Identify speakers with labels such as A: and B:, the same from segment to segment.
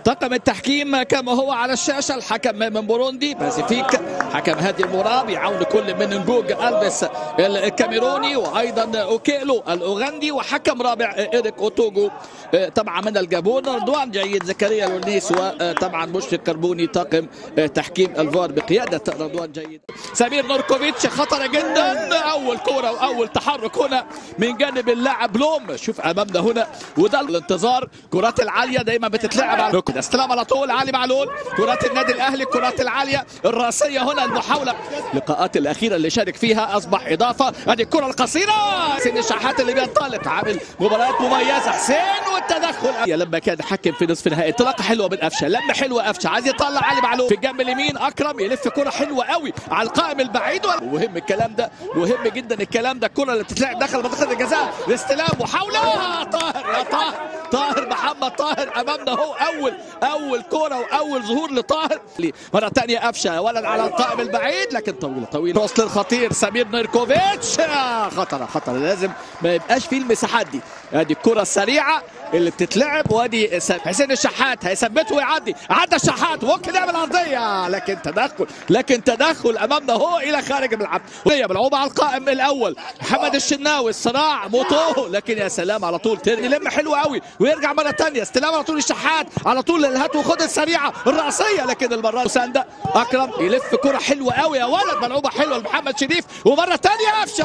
A: طاقم التحكيم كما هو على الشاشة الحكم من بوروندي بازيفيك حكم هادي المباراة بيعاون كل من نجوج ألبس الكاميروني وأيضا أوكيلو الأوغندي وحكم رابع إيريك أوتوجو طبعا من الجابون رضوان جيد زكريا الونيس وطبعا مشرف كربوني طاقم تحكيم الفار بقيادة رضوان جيد سمير نوركوفيتش خطر جدا أول كرة وأول تحرك هنا من جانب اللاعب لوم شوف أمامنا هنا وده الانتظار كرات العالية دايما بتتلعب على كده استلام على طول علي معلول كرات النادي الأهلي الكرات العالية الرأسية هنا المحاولة اللقاءات الأخيرة اللي شارك فيها أصبح إضافة هذه الكرة القصيرة حسين الشحات اللي بينطلق عامل مباريات مميزة حسين والتدخل لما كان حكم في نصف النهائي انطلاقة حلوة من قفشة لما حلوة قفشة عايز يطلع علي معلول في الجنب اليمين أكرم يلف كرة حلوة قوي على القائم البعيد مهم الكلام ده مهم جدا الكلام ده الكرة اللي بتتلعب داخل منطقة الجزاء الاستلام محاولة طاهر يا طاهر طاهر محمد طاهر امامنا هو اول اول كوره واول ظهور لطاهر مره ثانيه قفشه ولد على القائم البعيد لكن طويله طويله وصل الخطير سمير نيركوفيتش خطره خطره لازم ما يبقاش فيه المساحات دي ادي الكره السريعه اللي بتتلعب وادي حسين الشحات هيثبته ويعدي عدى الشحات ممكن يعمل ارضيه لكن تدخل لكن تدخل امامنا هو الى خارج الملعب وهي ملعوبه على القائم الاول محمد الشناوي الصراع موتوه لكن يا سلام على طول يلم حلو قوي ويرجع مره ثانيه استلام على طول الشحات على طول الهات وخد السريعه الراسيه لكن المره مسانده اكرم يلف كره حلوه قوي يا ولد ملعوبه حلوه لمحمد شريف ومره ثانيه قفشه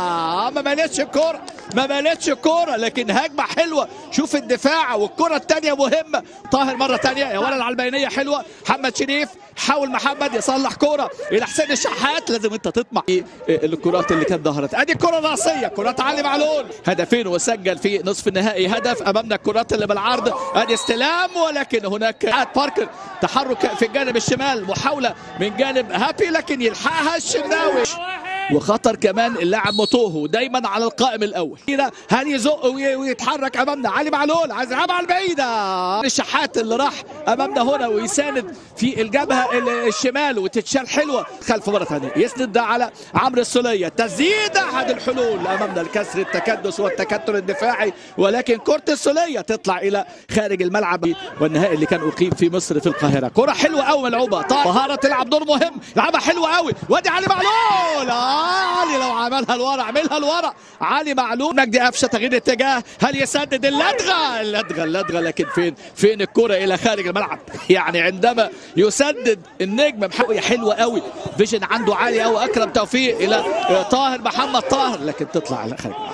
A: ما مالتش الكوره ما مالتش الكوره لكن هجمه حلوه شوف الدفاع والكره الثانيه مهمه طاهر مره ثانيه يا ولد على البينيه حلوه محمد شريف حاول محمد يصلح كوره الى حسين الشحات لازم انت تطمع الكرات اللي كانت ظهرت ادي الكره الراسيه كرات علي معلول هدفين وسجل في نصف النهائي هدف امامنا الكرات اللي بالعرض ادي استلام ولكن هناك باركر تحرك في الجانب الشمال محاوله من جانب هابي لكن يلحقها الشناوي وخطر كمان اللاعب موتوهو دايما على القائم الاول هل يزق ويتحرك امامنا علي معلول عايز يلعبها على البعيده الشحات اللي راح امامنا هنا ويساند في الجبهه الشمال وتتشال حلوه خلف مره ثانيه يسند ده على عمرو السوليه تسديد احد الحلول امامنا الكسر التكدس والتكتل الدفاعي ولكن كره السوليه تطلع الى خارج الملعب والنهائي اللي كان اقيم في مصر في القاهره كره حلوه قوي ملعوبه طاهره تلعب دور مهم لعبها حلوه قوي وادي علي معلول آه علي لو عملها لورا عملها لورا علي معلول مجدي قفشه تغيير اتجاه هل يسدد اللدغه اللدغه اللدغه لكن فين فين الكره الى خارج الملعب يعني عندما يسدد النجم محمد حلوه قوي فيجن عنده عالي قوي اكرم توفيق الى طاهر محمد طاهر لكن تطلع على خارج الملعب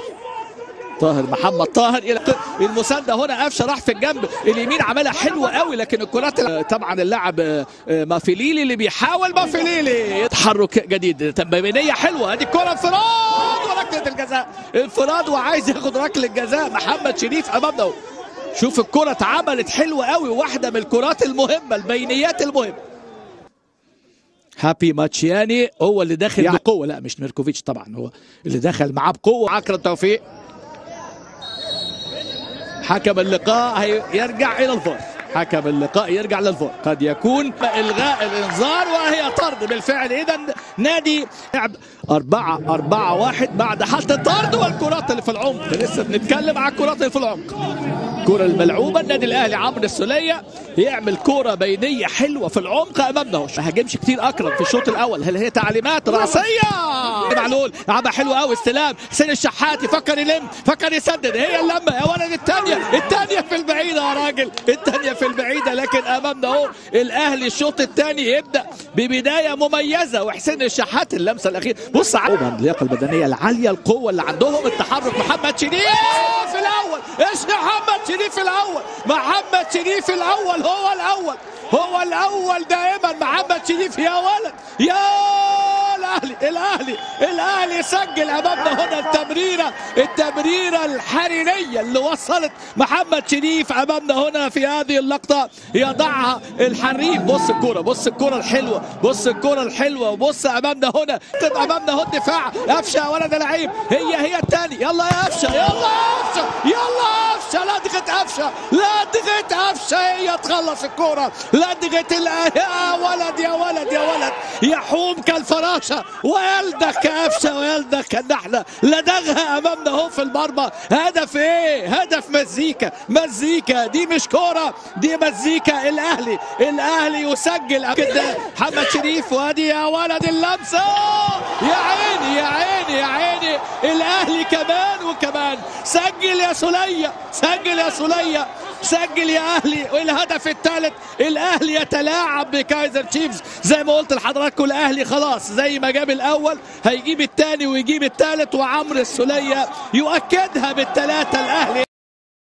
A: طاهر محمد طاهر الى المسانده هنا قفشه راح في الجنب اليمين عملها حلوه قوي لكن الكرات طبعا اللاعب مافيليلي اللي بيحاول مافيليلي تحرك جديد تمرينيه حلوه ادي الكره انفراد وركله الجزاء انفراد وعايز ياخد ركله الجزاء محمد شريف امامنا شوف الكره اتعملت حلوه قوي واحده من الكرات المهمه البينيات المهمه هابي ماتشياني هو اللي داخل يعني بقوه لا مش ميركوفيتش طبعا هو اللي دخل معاه بقوه اكرم توفيق حكم اللقاء يرجع الى الفار حكم اللقاء يرجع للفار قد يكون الغاء الانذار وهي طرد بالفعل اذا نادي لعب أربعة أربعة واحد بعد حالة الطرد والكرات اللي في العمق لسه بنتكلم على الكرات اللي في العمق الكرة الملعوبة النادي الأهلي عمرو السولية يعمل كرة بينية حلوة في العمق أمامنا ما هاجمش كتير أكرم في الشوط الأول هل هي تعليمات رأسية معلول لعبها حلوة قوي استلام حسين الشحات يفكر يلم فكر يسدد هي اللمة يا ولد الثانية الثانية في البعيدة يا راجل الثانية في البعيدة لكن أمامنا أهو الأهلي الشوط الثاني يبدأ ببداية مميزة وحسين الشحات اللمسة الأخيرة بص على اللياقة البدنية العالية القوة اللي عندهم التحرك محمد شريف في الأول ايش محمد شريف الأول محمد شريف الأول هو الأول هو الأول دائما محمد شريف يا ولد يا الاهلي الاهلي الاهلي سجل امامنا هنا التمريره التمريره الحريريه اللي وصلت محمد شريف امامنا هنا في هذه اللقطه يضعها الحريف بص الكره بص الكره الحلوه بص الكره الحلوه وبص امامنا هنا امامنا هو الدفاع قفشه يا ولد لعيب هي هي الثاني يلا يا قفشه يلا يا قفشه يلا قفشه لدغه قفشه لدغه قفشه هي تخلص الكره لدغه يا ولد يا ولد يا ولد يحوم كالفراشه قفشه ويلدك يا قفشه ويلدك ان احنا لدغها امامنا اهو في المرمى هدف ايه هدف مزيكا مزيكا دي مش كوره دي مزيكا الاهلي الاهلي يسجل كده محمد شريف وادي يا ولد اللمسه يا عيني يا عيني يا عيني الاهلي كمان وكمان سجل يا سلية سجل يا سلية سجل يا اهلي والهدف الثالث الاهلي يتلاعب بكايزر تشيفز زي ما قلت لحضراتكم الاهلي خلاص زي ما جاب الاول هيجيب الثاني ويجيب الثالث وعمرو السلية يؤكدها بالثلاثه الاهلي